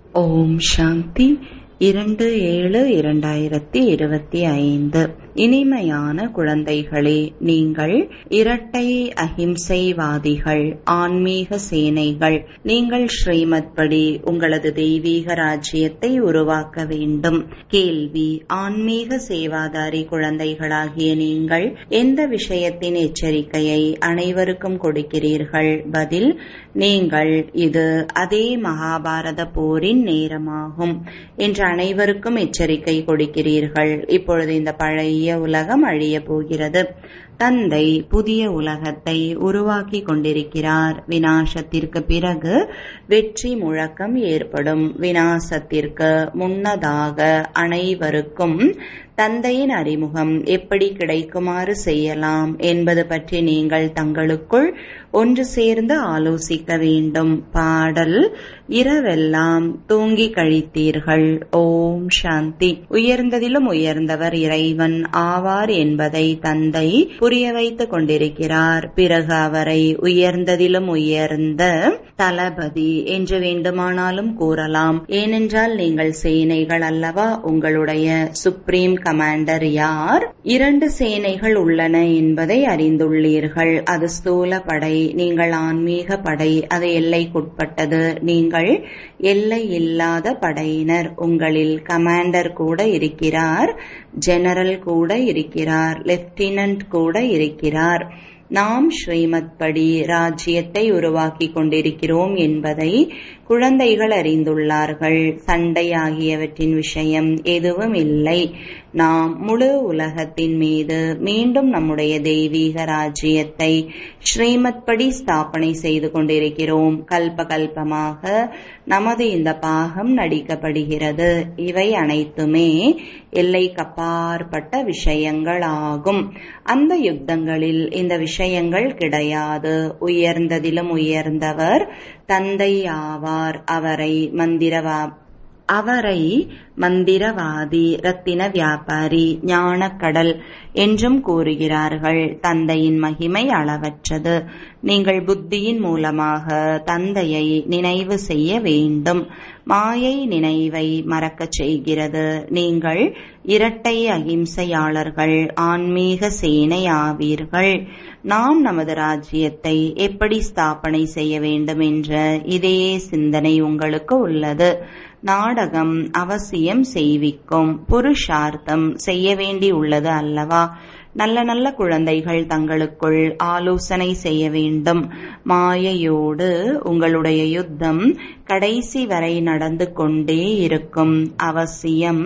ஓம் சாந்தி இரண்டு ஏழு இரண்டாயிரத்தி இருபத்தி ஐந்து இனிமையான குழந்தைகளே நீங்கள் இரட்டை அஹிம்சைவாதிகள் ஆன்மீக சேனைகள் நீங்கள் ஸ்ரீமத் படி உங்களது தெய்வீக ராஜ்யத்தை உருவாக்க வேண்டும் கேள்வி ஆன்மீக சேவாதாரி குழந்தைகளாகிய நீங்கள் எந்த விஷயத்தின் எச்சரிக்கையை அனைவருக்கும் கொடுக்கிறீர்கள் பதில் நீங்கள் இது அதே மகாபாரத போரின் நேரமாகும் என்று அனைவருக்கும் எச்சரிக்கை கொடுக்கிறீர்கள் இப்பொழுது இந்த பழைய உலகம் அழிய போகிறது தந்தை புதிய உலகத்தை உருவாக்கி கொண்டிருக்கிறார் வினாசத்திற்கு பிறகு வெற்றி முழக்கம் ஏற்படும் வினாசத்திற்கு முன்னதாக அனைவருக்கும் தந்தையின் அறிமுகம் எப்படி கிடைக்குமாறு செய்யலாம் என்பது பற்றி நீங்கள் தங்களுக்குள் ஒன்று சேர்ந்து ஆலோசிக்க வேண்டும் பாடல் இரவெல்லாம் தூங்கி கழித்தீர்கள் ஓம் சாந்தி உயர்ந்ததிலும் உயர்ந்தவர் இறைவன் ஆவார் என்பதை தந்தை புரிய வைத்துக் கொண்டிருக்கிறார் பிறகு அவரை உயர்ந்ததிலும் உயர்ந்த தளபதி என்று வேண்டுமானாலும் கூறலாம் ஏனென்றால் நீங்கள் சேனைகள் அல்லவா உங்களுடைய சுப்ரீம் கமாண்டர் யார் இரண்டு சேனைகள் உள்ளன என்பதை அறிந்துள்ளீர்கள் அது ஸ்தூல படை நீங்கள் ஆன்மீக படை அது எல்லைக்குட்பட்டது நீங்கள் எல்லை இல்லாத படையினர் உங்களில் கமாண்டர் கூட இருக்கிறார் ஜெனரல் கூட இருக்கிறார் லெப்டினன்ட் கூட இருக்கிறார் நாம் ஸ்ரீமத் படி ராஜ்யத்தை உருவாக்கி கொண்டிருக்கிறோம் என்பதை குழந்தைகள் அறிந்துள்ளார்கள் சண்டை ஆகியவற்றின் விஷயம் எதுவும் இல்லை நாம் முழு உலகத்தின் மீது மீண்டும் நம்முடைய தெய்வீக ராஜ்யத்தை ஸ்ரீமத் படி ஸ்தாபனை செய்து கொண்டிருக்கிறோம் கல்ப கல்பமாக நமது இந்த பாகம் நடிக்கப்படுகிறது இவை அனைத்துமே எல்லைக்கப்பாற்பட்ட விஷயங்கள் ஆகும் அந்த யுத்தங்களில் இந்த விஷயங்கள் கிடையாது உயர்ந்ததிலும் உயர்ந்தவர் தந்தை ஆவார் அவரை மந்திரவா அவரை மந்திரவாதி ரத்தின வியாபாரி ஞானக்கடல் என்றும் கூறுகிறார்கள் தந்தையின் மகிமை அளவற்றது நீங்கள் புத்தியின் மூலமாக தந்தையை நினைவு செய்ய வேண்டும் மாயை நினைவை மறக்கச் செய்கிறது நீங்கள் இரட்டை அகிம்சையாளர்கள் ஆன்மீக சேனை ஆவீர்கள் நாம் நமது ராஜ்யத்தை எப்படி ஸ்தாபனை செய்ய வேண்டும் என்ற இதே சிந்தனை உங்களுக்கு உள்ளது நாடகம் அவசியம் செய்விக்கும் புருஷார்த்தம் செய்ய வேண்டி உள்ளது அல்லவா நல்ல நல்ல குழந்தைகள் தங்களுக்குள் ஆலோசனை செய்ய வேண்டும் மாயையோடு உங்களுடைய யுத்தம் கடைசி வரை நடந்து கொண்டே இருக்கும் அவசியம்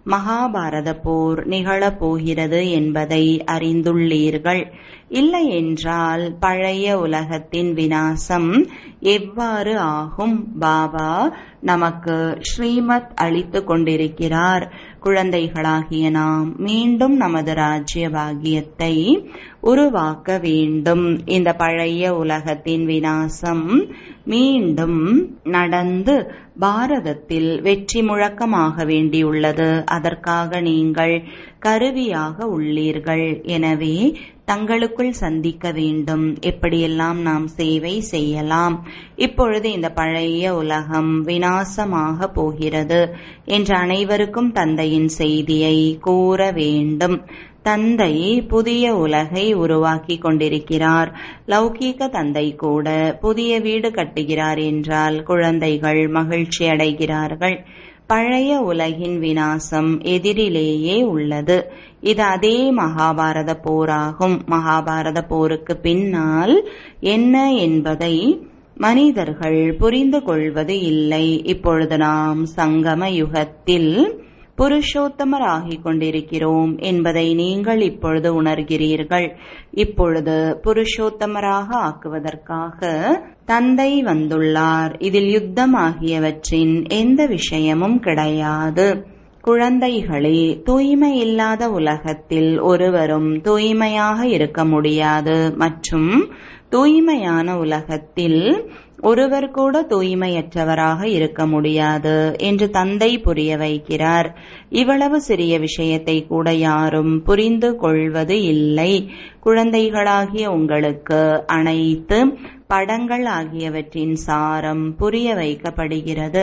மகாபாரத போர் நிகழப் போகிறது என்பதை அறிந்துள்ளீர்கள் இல்லை என்றால் பழைய உலகத்தின் வினாசம் எவ்வாறு ஆகும் பாபா நமக்கு ஸ்ரீமத் அளித்து கொண்டிருக்கிறார் குழந்தைகளாகிய நாம் மீண்டும் நமது ராஜ்ய பாகியத்தை உருவாக்க வேண்டும் இந்த பழைய உலகத்தின் வினாசம் மீண்டும் நடந்து பாரதத்தில் வெற்றி முழக்கமாக வேண்டியுள்ளது அதற்காக நீங்கள் கருவியாக உள்ளீர்கள் எனவே தங்களுக்குள் சந்திக்க வேண்டும் எப்படியெல்லாம் நாம் சேவை செய்யலாம் இப்பொழுது இந்த பழைய உலகம் வினாசமாக போகிறது என்று அனைவருக்கும் தந்தையின் செய்தியை கூற வேண்டும் தந்தை புதிய உலகை உருவாக்கி கொண்டிருக்கிறார் லௌகீக தந்தை கூட புதிய வீடு கட்டுகிறார் என்றால் குழந்தைகள் மகிழ்ச்சி அடைகிறார்கள் பழைய உலகின் வினாசம் எதிரிலேயே உள்ளது இது அதே மகாபாரத போராகும் மகாபாரத போருக்கு பின்னால் என்ன என்பதை மனிதர்கள் புரிந்து கொள்வது இல்லை இப்பொழுது நாம் சங்கம யுகத்தில் புருஷோத்தமராகிக் கொண்டிருக்கிறோம் என்பதை நீங்கள் இப்பொழுது உணர்கிறீர்கள் இப்பொழுது புருஷோத்தமராக ஆக்குவதற்காக தந்தை வந்துள்ளார் இதில் யுத்தம் ஆகியவற்றின் எந்த விஷயமும் கிடையாது குழந்தைகளே தூய்மை இல்லாத உலகத்தில் ஒருவரும் தூய்மையாக இருக்க முடியாது மற்றும் தூய்மையான உலகத்தில் ஒருவர் கூட தூய்மையற்றவராக இருக்க முடியாது என்று தந்தை புரிய வைக்கிறார் இவ்வளவு சிறிய விஷயத்தை கூட யாரும் புரிந்து கொள்வது இல்லை குழந்தைகளாகிய உங்களுக்கு அனைத்து படங்கள் ஆகியவற்றின் சாரம் புரிய வைக்கப்படுகிறது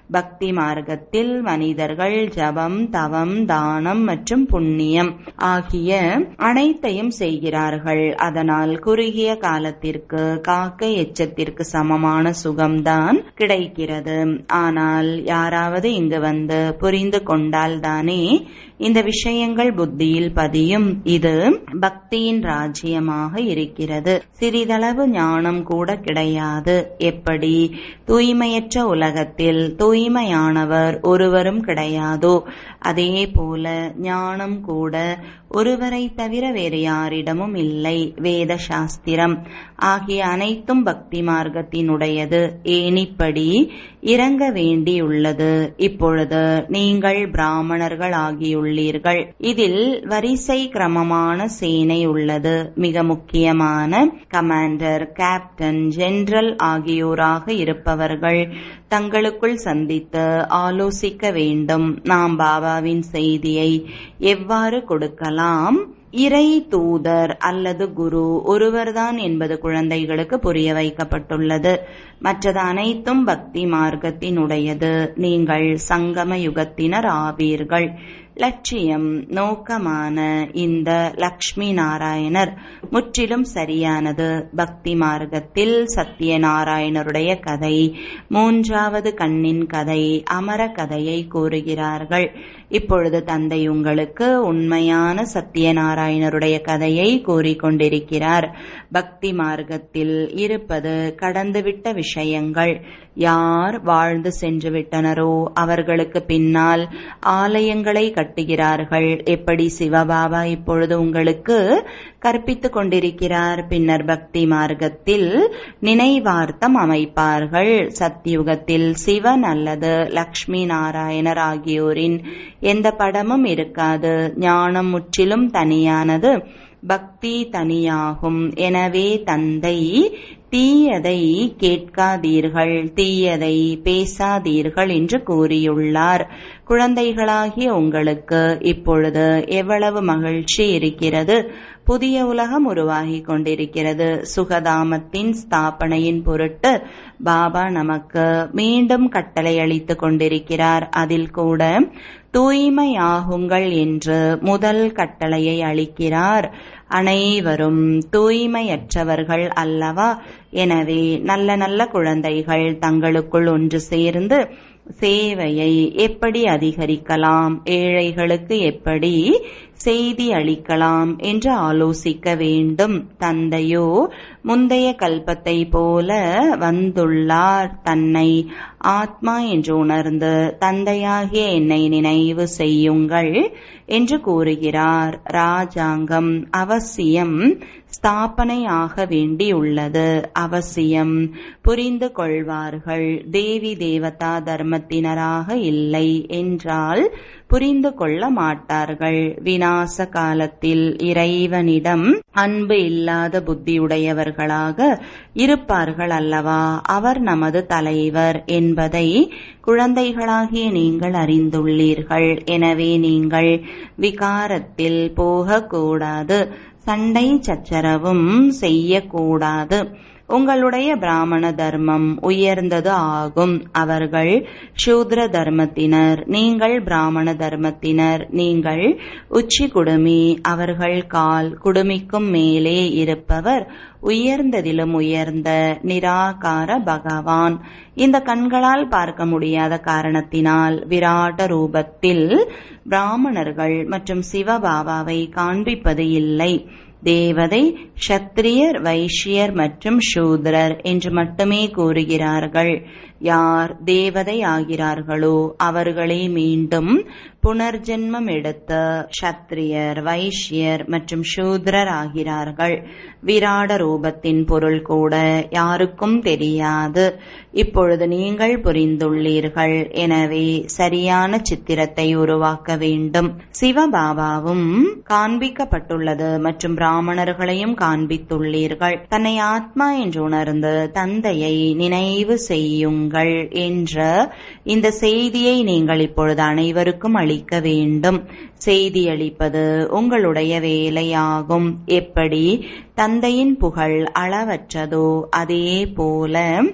பக்தி மார்க்கத்தில் மனிதர்கள் ஜபம் தவம் தானம் மற்றும் புண்ணியம் ஆகிய அனைத்தையும் செய்கிறார்கள் அதனால் குறுகிய காலத்திற்கு காக்கை எச்சத்திற்கு சமமான சுகம்தான் கிடைக்கிறது ஆனால் யாராவது இங்கு வந்து புரிந்து கொண்டால்தானே இந்த விஷயங்கள் புத்தியில் பதியும் இது பக்தியின் ராஜ்யமாக இருக்கிறது சிறிதளவு ஞானம் கூட கிடையாது எப்படி தூய்மையற்ற உலகத்தில் தூய்மையானவர் ஒருவரும் கிடையாதோ அதே போல ஞானம் கூட ஒருவரை தவிர வேறு யாரிடமும் இல்லை வேத சாஸ்திரம் ஆகிய அனைத்தும் பக்தி மார்க்கத்தினுடையது ஏனிப்படி இறங்க வேண்டியுள்ளது இப்பொழுது நீங்கள் பிராமணர்கள் ஆகியுள்ளீர்கள் இதில் வரிசை கிரமமான சேனை உள்ளது மிக முக்கியமான கமாண்டர் கேப்டன் ஜெனரல் ஆகியோராக இருப்பவர்கள் தங்களுக்குள் சந்தித்து ஆலோசிக்க வேண்டும் நாம் பாபாவின் செய்தியை எவ்வாறு கொடுக்கலாம் இறை தூதர் அல்லது குரு ஒருவர்தான் என்பது குழந்தைகளுக்கு புரிய வைக்கப்பட்டுள்ளது மற்றது அனைத்தும் பக்தி மார்க்கத்தினுடையது நீங்கள் சங்கம யுகத்தினர் ஆவீர்கள் லட்சியம் நோக்கமான இந்த லக்ஷ்மி நாராயணர் முற்றிலும் சரியானது பக்தி மார்க்கத்தில் சத்யநாராயணருடைய கதை மூன்றாவது கண்ணின் கதை அமர கதையை கூறுகிறார்கள் இப்பொழுது தந்தை உங்களுக்கு உண்மையான சத்யநாராயணருடைய கதையை கூறிக்கொண்டிருக்கிறார் பக்தி மார்க்கத்தில் இருப்பது கடந்துவிட்ட விஷயங்கள் யார் வாழ்ந்து சென்று விட்டனரோ அவர்களுக்கு பின்னால் ஆலயங்களை கட்டுகிறார்கள் எப்படி சிவபாபா இப்பொழுது உங்களுக்கு கற்பித்துக் கொண்டிருக்கிறார் பின்னர் பக்தி மார்க்கத்தில் நினைவார்த்தம் அமைப்பார்கள் சத்தியுகத்தில் சிவன் அல்லது லக்ஷ்மி நாராயணர் ஆகியோரின் எந்த படமும் இருக்காது ஞானம் முற்றிலும் தனியானது பக்தி தனியாகும் எனவே தந்தை தீயதை கேட்காதீர்கள் தீயதை பேசாதீர்கள் என்று கூறியுள்ளார் குழந்தைகளாகிய உங்களுக்கு இப்பொழுது எவ்வளவு மகிழ்ச்சி இருக்கிறது புதிய உலகம் உருவாகி கொண்டிருக்கிறது சுகதாமத்தின் ஸ்தாபனையின் பொருட்டு பாபா நமக்கு மீண்டும் கட்டளை அளித்துக் கொண்டிருக்கிறார் அதில் கூட தூய்மையாகுங்கள் என்று முதல் கட்டளையை அளிக்கிறார் அனைவரும் தூய்மையற்றவர்கள் அல்லவா எனவே நல்ல நல்ல குழந்தைகள் தங்களுக்குள் ஒன்று சேர்ந்து சேவையை எப்படி அதிகரிக்கலாம் ஏழைகளுக்கு எப்படி செய்தி அளிக்கலாம் என்று ஆலோசிக்க வேண்டும் தந்தையோ முந்தைய கல்பத்தை போல வந்துள்ளார் தன்னை ஆத்மா என்று உணர்ந்து தந்தையாகிய என்னை நினைவு செய்யுங்கள் என்று கூறுகிறார் ராஜாங்கம் அவசியம் ஸ்தாபனை ஆக வேண்டியுள்ளது அவசியம் புரிந்து கொள்வார்கள் தேவி தேவதா தர்மத்தினராக இல்லை என்றால் புரிந்து கொள்ள மாட்டார்கள் விநாச காலத்தில் இறைவனிடம் அன்பு இல்லாத புத்தியுடையவர்களாக இருப்பார்கள் அல்லவா அவர் நமது தலைவர் என்பதை குழந்தைகளாகிய நீங்கள் அறிந்துள்ளீர்கள் எனவே நீங்கள் விகாரத்தில் போகக்கூடாது சண்டை சச்சரவும் செய்யக்கூடாது உங்களுடைய பிராமண தர்மம் உயர்ந்தது ஆகும் அவர்கள் சூத்ர தர்மத்தினர் நீங்கள் பிராமண தர்மத்தினர் நீங்கள் உச்சி குடுமி அவர்கள் கால் குடுமிக்கும் மேலே இருப்பவர் உயர்ந்ததிலும் உயர்ந்த நிராகார பகவான் இந்த கண்களால் பார்க்க முடியாத காரணத்தினால் விராட்ட ரூபத்தில் பிராமணர்கள் மற்றும் சிவபாபாவை காண்பிப்பது இல்லை தேவதை ஷத்திரியர் வைஷ்யர் மற்றும் சூத்ரர் என்று மட்டுமே கூறுகிறார்கள் யார் தேவதை ஆகிறார்களோ அவர்களே மீண்டும் புனர்ஜென்மம் எடுத்த சத்திரியர் வைஷ்யர் மற்றும் சூத்ரர் ஆகிறார்கள் விராட ரூபத்தின் பொருள் கூட யாருக்கும் தெரியாது இப்பொழுது நீங்கள் புரிந்துள்ளீர்கள் எனவே சரியான சித்திரத்தை உருவாக்க வேண்டும் சிவபாபாவும் காண்பிக்கப்பட்டுள்ளது மற்றும் பிராமணர்களையும் காண்பித்துள்ளீர்கள் தன்னை ஆத்மா என்று உணர்ந்து தந்தையை நினைவு செய்யுங்கள் என்ற இந்த செய்தியை நீங்கள் இப்பொழுது அனைவருக்கும் அளிக்க வேண்டும் செய்தி அளிப்பது உங்களுடைய வேலையாகும் எப்படி தந்தையின் புகழ் அளவற்றதோ அதே போல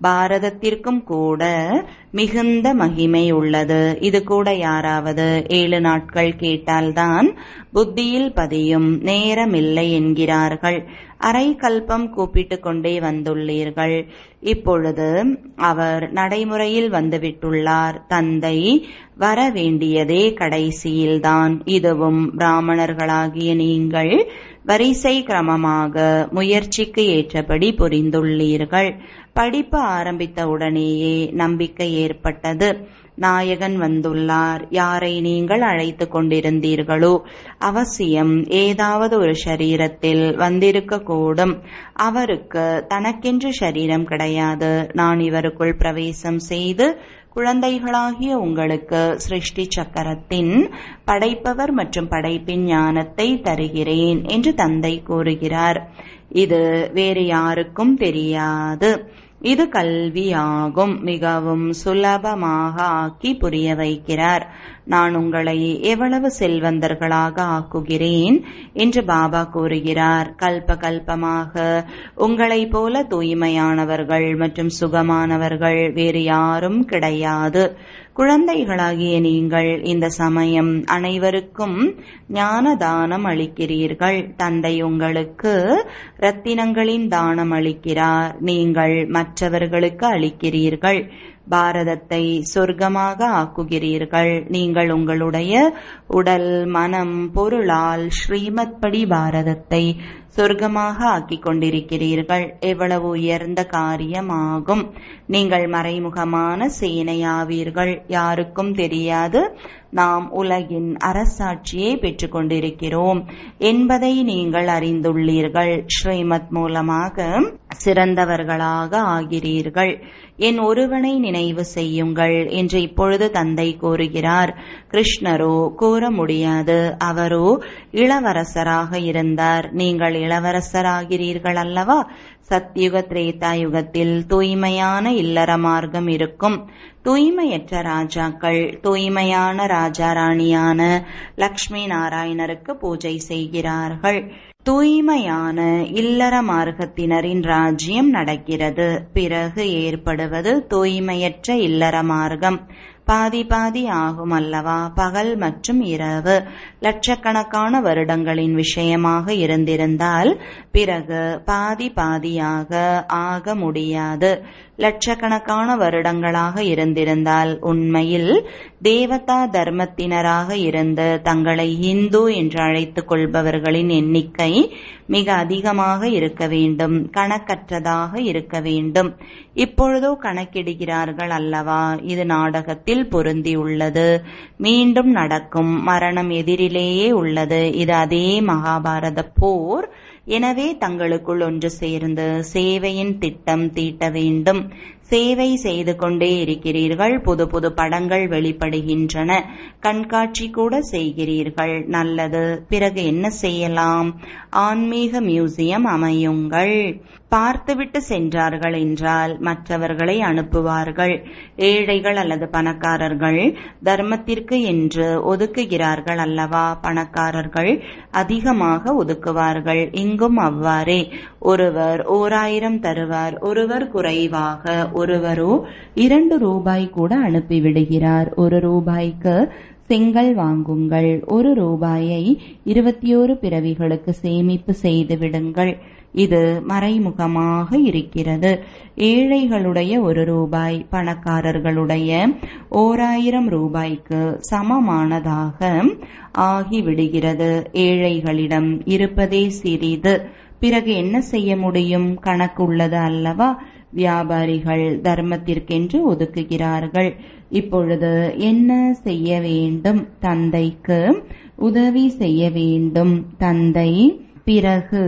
பாரதத்திற்கும் கூட மிகுந்த மகிமை உள்ளது இது கூட யாராவது ஏழு நாட்கள் கேட்டால்தான் புத்தியில் பதியும் நேரமில்லை என்கிறார்கள் அரை கல்பம் கூப்பிட்டு கொண்டே வந்துள்ளீர்கள் இப்பொழுது அவர் நடைமுறையில் வந்துவிட்டுள்ளார் தந்தை வர வேண்டியதே கடைசியில்தான் இதுவும் பிராமணர்களாகிய நீங்கள் வரிசை கிரமமாக முயற்சிக்கு ஏற்றபடி புரிந்துள்ளீர்கள் படிப்பு ஆரம்பித்த உடனேயே நம்பிக்கை ஏற்பட்டது நாயகன் வந்துள்ளார் யாரை நீங்கள் அழைத்து கொண்டிருந்தீர்களோ அவசியம் ஏதாவது ஒரு சரீரத்தில் வந்திருக்க கூடும் அவருக்கு தனக்கென்று சரீரம் கிடையாது நான் இவருக்குள் பிரவேசம் செய்து குழந்தைகளாகிய உங்களுக்கு சிருஷ்டி சக்கரத்தின் படைப்பவர் மற்றும் படைப்பின் ஞானத்தை தருகிறேன் என்று தந்தை கூறுகிறார் இது வேறு யாருக்கும் தெரியாது இது கல்வியாகும் மிகவும் சுலபமாக ஆக்கி புரிய வைக்கிறார் நான் உங்களை எவ்வளவு செல்வந்தர்களாக ஆக்குகிறேன் என்று பாபா கூறுகிறார் கல்ப கல்பமாக உங்களைப் போல தூய்மையானவர்கள் மற்றும் சுகமானவர்கள் வேறு யாரும் கிடையாது குழந்தைகளாகிய நீங்கள் இந்த சமயம் அனைவருக்கும் ஞான தானம் அளிக்கிறீர்கள் தந்தை உங்களுக்கு ரத்தினங்களின் தானம் அளிக்கிறார் நீங்கள் மற்றவர்களுக்கு அளிக்கிறீர்கள் பாரதத்தை சொர்க்கமாக ஆக்குகிறீர்கள் நீங்கள் உங்களுடைய உடல் மனம் பொருளால் ஸ்ரீமத் படி பாரதத்தை சொர்க்கமாக ஆக்கிக் கொண்டிருக்கிறீர்கள் எவ்வளவு உயர்ந்த காரியமாகும் நீங்கள் மறைமுகமான சேனையாவீர்கள் யாருக்கும் தெரியாது நாம் உலகின் அரசாட்சியை பெற்றுக் கொண்டிருக்கிறோம் என்பதை நீங்கள் அறிந்துள்ளீர்கள் ஸ்ரீமத் மூலமாக சிறந்தவர்களாக ஆகிறீர்கள் என் ஒருவனை நினைவு செய்யுங்கள் என்று இப்பொழுது தந்தை கூறுகிறார் கிருஷ்ணரோ கூற முடியாது அவரோ இளவரசராக இருந்தார் நீங்கள் இளவரசராகிறீர்கள் அல்லவா சத்யுக திரேதா யுகத்தில் தூய்மையான இல்லற மார்க்கம் இருக்கும் தூய்மையற்ற ராஜாக்கள் தூய்மையான ராஜா ராணியான லக்ஷ்மி நாராயணருக்கு பூஜை செய்கிறார்கள் தூய்மையான இல்லற மார்க்கத்தினரின் ராஜ்யம் நடக்கிறது பிறகு ஏற்படுவது தூய்மையற்ற இல்லற மார்க்கம் பாதி பாதி ஆகும் அல்லவா பகல் மற்றும் இரவு லட்சக்கணக்கான வருடங்களின் விஷயமாக இருந்திருந்தால் பிறகு பாதி பாதியாக ஆக முடியாது லட்சக்கணக்கான வருடங்களாக இருந்திருந்தால் உண்மையில் தேவதா தர்மத்தினராக இருந்து தங்களை இந்து என்று அழைத்துக் கொள்பவர்களின் எண்ணிக்கை மிக அதிகமாக இருக்க வேண்டும் கணக்கற்றதாக இருக்க வேண்டும் இப்பொழுதோ கணக்கிடுகிறார்கள் அல்லவா இது நாடகத்தில் பொருந்தியுள்ளது மீண்டும் நடக்கும் மரணம் எதிரிலேயே உள்ளது இது அதே மகாபாரத போர் எனவே தங்களுக்குள் ஒன்று சேர்ந்து சேவையின் திட்டம் தீட்ட வேண்டும் சேவை செய்து கொண்டே இருக்கிறீர்கள் புது புது படங்கள் வெளிப்படுகின்றன கண்காட்சி கூட செய்கிறீர்கள் நல்லது பிறகு என்ன செய்யலாம் ஆன்மீக மியூசியம் அமையுங்கள் பார்த்துவிட்டு சென்றார்கள் என்றால் மற்றவர்களை அனுப்புவார்கள் ஏழைகள் அல்லது பணக்காரர்கள் தர்மத்திற்கு என்று ஒதுக்குகிறார்கள் அல்லவா பணக்காரர்கள் அதிகமாக ஒதுக்குவார்கள் இங்கும் அவ்வாறே ஒருவர் ஓராயிரம் தருவார் ஒருவர் குறைவாக ஒருவரோ இரண்டு ரூபாய் கூட அனுப்பிவிடுகிறார் ஒரு ரூபாய்க்கு செங்கல் வாங்குங்கள் ஒரு ரூபாயை இருபத்தி ஓரு பிறவிகளுக்கு சேமிப்பு செய்து விடுங்கள் இது மறைமுகமாக இருக்கிறது ஏழைகளுடைய ஒரு ரூபாய் பணக்காரர்களுடைய ஓராயிரம் ரூபாய்க்கு சமமானதாக ஆகிவிடுகிறது ஏழைகளிடம் இருப்பதே சிறிது பிறகு என்ன செய்ய முடியும் கணக்கு உள்ளது அல்லவா வியாபாரிகள் தர்மத்திற்கென்று ஒதுக்குகிறார்கள் இப்பொழுது என்ன செய்ய வேண்டும் தந்தைக்கு உதவி செய்ய வேண்டும் தந்தை பிறகு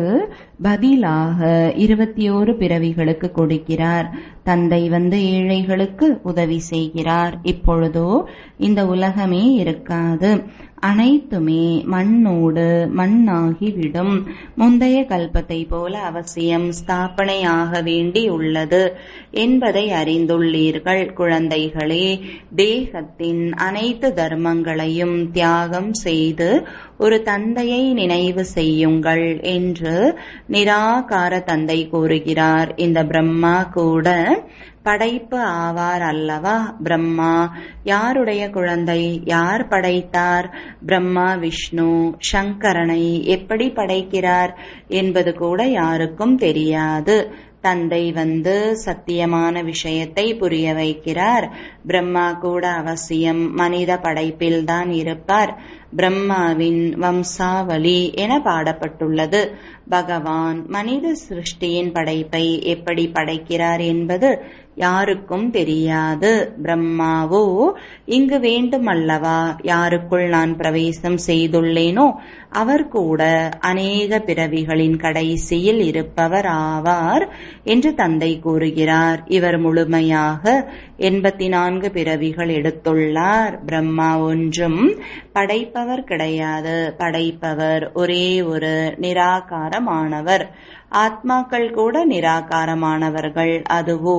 பதிலாக இருபத்தி ஓரு பிறவிகளுக்கு கொடுக்கிறார் தந்தை வந்து ஏழைகளுக்கு உதவி செய்கிறார் இப்பொழுதோ இந்த உலகமே இருக்காது அனைத்துமே மண்ணோடு மண்ணாகிவிடும் முந்தைய கல்பத்தை போல அவசியம் ஸ்தாபனையாக வேண்டி உள்ளது என்பதை அறிந்துள்ளீர்கள் குழந்தைகளே தேகத்தின் அனைத்து தர்மங்களையும் தியாகம் செய்து ஒரு தந்தையை நினைவு செய்யுங்கள் என்று நிராகார தந்தை கூறுகிறார் இந்த பிரம்மா கூட படைப்பு ஆவார் அல்லவா பிரம்மா யாருடைய குழந்தை யார் படைத்தார் பிரம்மா விஷ்ணு சங்கரனை எப்படி படைக்கிறார் என்பது கூட யாருக்கும் தெரியாது தந்தை வந்து சத்தியமான விஷயத்தை புரிய வைக்கிறார் பிரம்மா கூட அவசியம் மனித படைப்பில்தான் இருப்பார் பிரம்மாவின் வம்சாவளி என பாடப்பட்டுள்ளது பகவான் மனித சிருஷ்டியின் படைப்பை எப்படி படைக்கிறார் என்பது யாருக்கும் தெரியாது பிரம்மாவோ இங்கு வேண்டுமல்லவா யாருக்குள் நான் பிரவேசம் செய்துள்ளேனோ அவர் கூட அநேக பிறவிகளின் கடைசியில் இருப்பவர் ஆவார் என்று தந்தை கூறுகிறார் இவர் முழுமையாக எண்பத்தி நான்கு பிறவிகள் எடுத்துள்ளார் பிரம்மா ஒன்றும் படைப்பவர் கிடையாது படைப்பவர் ஒரே ஒரு நிராகாரமானவர் ஆத்மாக்கள் கூட நிராகாரமானவர்கள் அதுவோ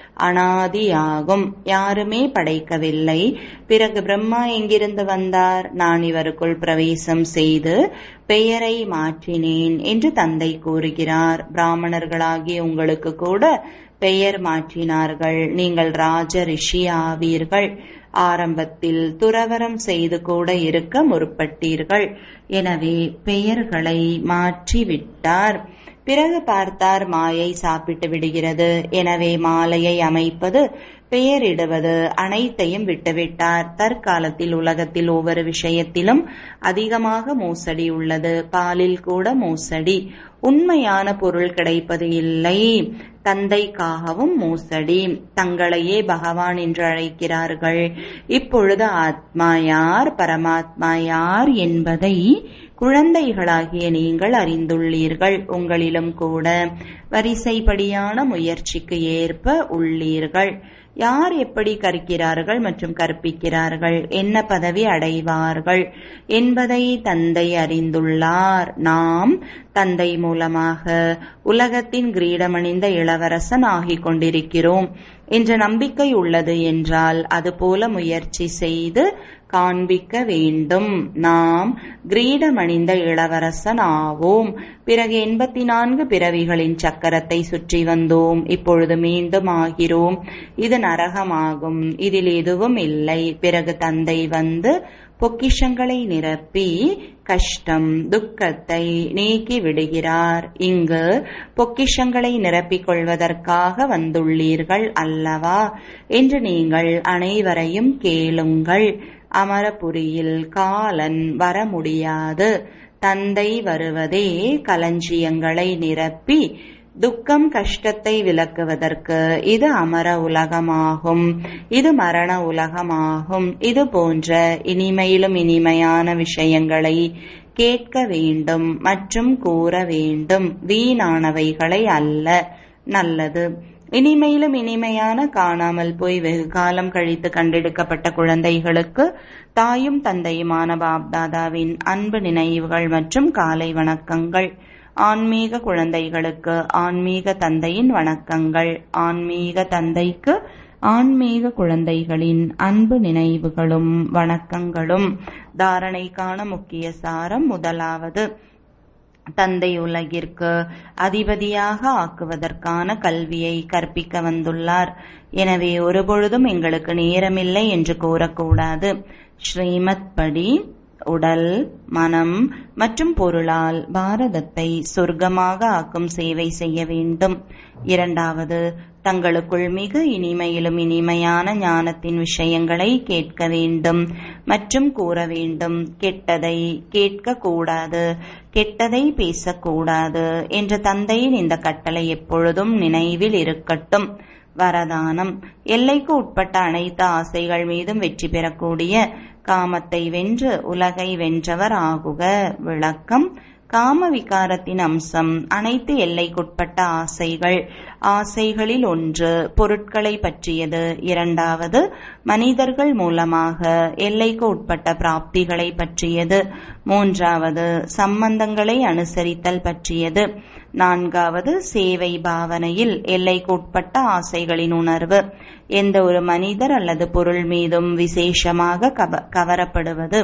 அனாதியாகும் யாருமே படைக்கவில்லை பிறகு பிரம்மா எங்கிருந்து வந்தார் நான் இவருக்குள் பிரவேசம் செய்து பெயரை மாற்றினேன் என்று தந்தை கூறுகிறார் பிராமணர்களாகிய உங்களுக்கு கூட பெயர் மாற்றினார்கள் நீங்கள் ராஜ ரிஷி ஆவீர்கள் ஆரம்பத்தில் துறவரம் செய்து கூட இருக்க முற்பட்டீர்கள் எனவே பெயர்களை மாற்றிவிட்டார் பிறகு பார்த்தார் மாயை சாப்பிட்டு விடுகிறது எனவே மாலையை அமைப்பது பெயரிடுவது அனைத்தையும் விட்டுவிட்டார் தற்காலத்தில் உலகத்தில் ஒவ்வொரு விஷயத்திலும் அதிகமாக மோசடி உள்ளது பாலில் கூட மோசடி உண்மையான பொருள் கிடைப்பது இல்லை தந்தைக்காகவும் மோசடி தங்களையே பகவான் என்று அழைக்கிறார்கள் இப்பொழுது ஆத்மா யார் பரமாத்மா யார் என்பதை குழந்தைகளாகிய நீங்கள் அறிந்துள்ளீர்கள் உங்களிலும் கூட வரிசைப்படியான முயற்சிக்கு ஏற்ப உள்ளீர்கள் யார் எப்படி கற்கிறார்கள் மற்றும் கற்பிக்கிறார்கள் என்ன பதவி அடைவார்கள் என்பதை தந்தை அறிந்துள்ளார் நாம் தந்தை மூலமாக உலகத்தின் கிரீடமணிந்த இளவரசன் ஆகிக் கொண்டிருக்கிறோம் என்ற நம்பிக்கை உள்ளது என்றால் அதுபோல முயற்சி செய்து காண்பிக்க வேண்டும் நாம் கிரீடமணிந்த இளவரசன் ஆவோம் பிறகு எண்பத்தி நான்கு பிறவிகளின் சக்கரத்தை சுற்றி வந்தோம் இப்பொழுது மீண்டும் ஆகிறோம் இது நரகமாகும் இதில் எதுவும் இல்லை பிறகு தந்தை வந்து பொக்கிஷங்களை நிரப்பி கஷ்டம் துக்கத்தை நீக்கி விடுகிறார் இங்கு பொக்கிஷங்களை நிரப்பிக் கொள்வதற்காக வந்துள்ளீர்கள் அல்லவா என்று நீங்கள் அனைவரையும் கேளுங்கள் அமரபுரியில் காலன் வர முடியாது தந்தை வருவதே களஞ்சியங்களை நிரப்பி துக்கம் கஷ்டத்தை விளக்குவதற்கு இது அமர உலகமாகும் இது மரண உலகமாகும் இது போன்ற இனிமையிலும் இனிமையான விஷயங்களை கேட்க வேண்டும் மற்றும் கூற வேண்டும் வீணானவைகளை அல்ல நல்லது இனிமையிலும் இனிமையான காணாமல் போய் வெகு காலம் கழித்து கண்டெடுக்கப்பட்ட குழந்தைகளுக்கு தாயும் தந்தையுமான பாப்தாதாவின் அன்பு நினைவுகள் மற்றும் காலை வணக்கங்கள் ஆன்மீக குழந்தைகளுக்கு ஆன்மீக தந்தையின் வணக்கங்கள் ஆன்மீக தந்தைக்கு ஆன்மீக குழந்தைகளின் அன்பு நினைவுகளும் வணக்கங்களும் தாரணைக்கான முக்கிய சாரம் முதலாவது தந்தை உலகிற்கு அதிபதியாக ஆக்குவதற்கான கல்வியை கற்பிக்க வந்துள்ளார் எனவே ஒருபொழுதும் எங்களுக்கு நேரமில்லை என்று கூறக்கூடாது ஸ்ரீமத் படி உடல் மனம் மற்றும் பொருளால் பாரதத்தை சொர்க்கமாக ஆக்கும் சேவை செய்ய வேண்டும் இரண்டாவது தங்களுக்குள் மிக இனிமையிலும் இனிமையான ஞானத்தின் விஷயங்களை கேட்க வேண்டும் மற்றும் கூற வேண்டும் கெட்டதை கேட்க கூடாது கெட்டதை பேசக்கூடாது என்ற தந்தையின் இந்த கட்டளை எப்பொழுதும் நினைவில் இருக்கட்டும் வரதானம் எல்லைக்கு உட்பட்ட அனைத்து ஆசைகள் மீதும் வெற்றி பெறக்கூடிய காமத்தை வென்று உலகை வென்றவர் ஆகுக விளக்கம் காம விகாரத்தின் அம்சம் அனைத்து எல்லைக்குட்பட்ட ஆசைகள் ஆசைகளில் ஒன்று பொருட்களை பற்றியது இரண்டாவது மனிதர்கள் மூலமாக எல்லைக்கு உட்பட்ட பிராப்திகளை பற்றியது மூன்றாவது சம்பந்தங்களை அனுசரித்தல் பற்றியது நான்காவது சேவை பாவனையில் எல்லைக்கு உட்பட்ட ஆசைகளின் உணர்வு எந்த ஒரு மனிதர் அல்லது பொருள் மீதும் விசேஷமாக கவரப்படுவது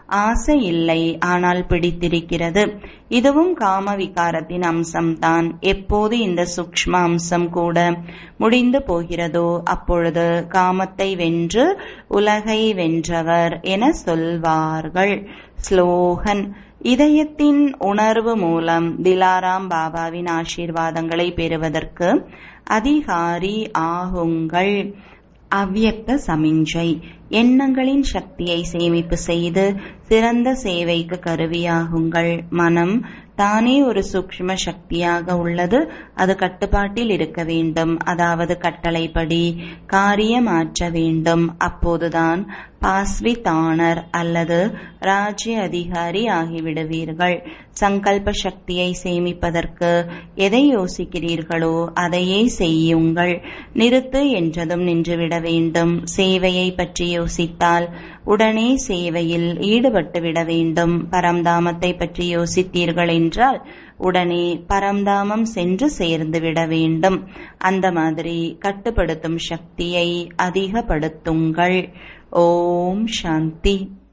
ஆசை இல்லை ஆனால் பிடித்திருக்கிறது இதுவும் காம விகாரத்தின் அம்சம்தான் எப்போது இந்த சூக்ஷ்ம அம்சம் கூட முடிந்து போகிறதோ அப்பொழுது காமத்தை வென்று உலகை வென்றவர் என சொல்வார்கள் ஸ்லோகன் இதயத்தின் உணர்வு மூலம் திலாராம் பாபாவின் ஆசீர்வாதங்களை பெறுவதற்கு அதிகாரி ஆகுங்கள் அவ்யக்த சமிஞ்சை எண்ணங்களின் சக்தியை சேமிப்பு செய்து சிறந்த சேவைக்கு கருவியாகுங்கள் மனம் தானே ஒரு சூக்ஷ்ம சக்தியாக உள்ளது அது கட்டுப்பாட்டில் இருக்க வேண்டும் அதாவது கட்டளைப்படி காரியமாற்ற வேண்டும் அப்போதுதான் பாஸ்விதானர் அல்லது ராஜ்ய அதிகாரி ஆகிவிடுவீர்கள் சங்கல்ப சக்தியை சேமிப்பதற்கு எதை யோசிக்கிறீர்களோ அதையே செய்யுங்கள் நிறுத்து என்றதும் நின்றுவிட வேண்டும் சேவையை பற்றி யோசித்தால் உடனே சேவையில் ஈடுபட்டு விட வேண்டும் பரம்தாமத்தை பற்றி யோசித்தீர்கள் என்றால் உடனே பரம்தாமம் சென்று சேர்ந்து விட வேண்டும் அந்த மாதிரி கட்டுப்படுத்தும் சக்தியை அதிகப்படுத்துங்கள் ஓம் சாந்தி